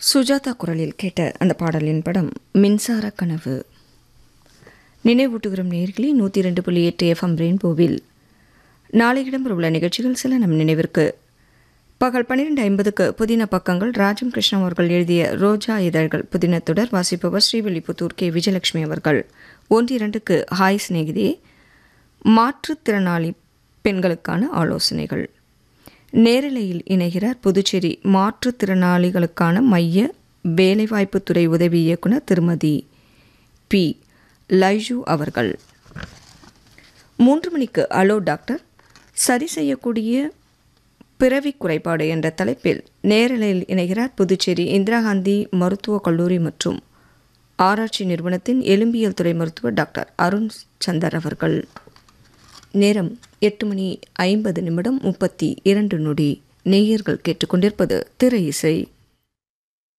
சுஜாதா குரலில் கேட்ட அந்த பாடலின் படம் மின்சார கனவு நினைவூட்டுகிறோம் நேர்களே நூற்றி ரெண்டு புள்ளி எட்டு எஃப்எம் ரெயின்போவில் நாளை இடம்பெறவுள்ள நிகழ்ச்சிகள் சில நம் நினைவிற்கு பகல் பன்னிரெண்டு ஐம்பதுக்கு புதின பக்கங்கள் ராஜம் கிருஷ்ணன் அவர்கள் எழுதிய ரோஜா இதழ்கள் புதின தொடர் வாசிப்பவர் ஸ்ரீவில்லிபுத்தூர் கே விஜயலட்சுமி அவர்கள் ஒன்று இரண்டுக்கு ஹாய் சிநேகிதே மாற்றுத்திறனாளி பெண்களுக்கான ஆலோசனைகள் நேரலையில் இணைகிறார் புதுச்சேரி மாற்றுத்திறனாளிகளுக்கான மைய வேலைவாய்ப்புத்துறை உதவி இயக்குனர் திருமதி பி லைஜு அவர்கள் மூன்று மணிக்கு அலோ டாக்டர் சரி செய்யக்கூடிய பிறவி குறைபாடு என்ற தலைப்பில் நேரலையில் இணைகிறார் புதுச்சேரி இந்திரா காந்தி மருத்துவக் கல்லூரி மற்றும் ஆராய்ச்சி நிறுவனத்தின் எலும்பியல் துறை மருத்துவர் டாக்டர் அருண் சந்தர் அவர்கள் நேரம் எட்டு மணி ஐம்பது நிமிடம் முப்பத்தி இரண்டு நொடி நேயர்கள் கேட்டுக்கொண்டிருப்பது திரை இசை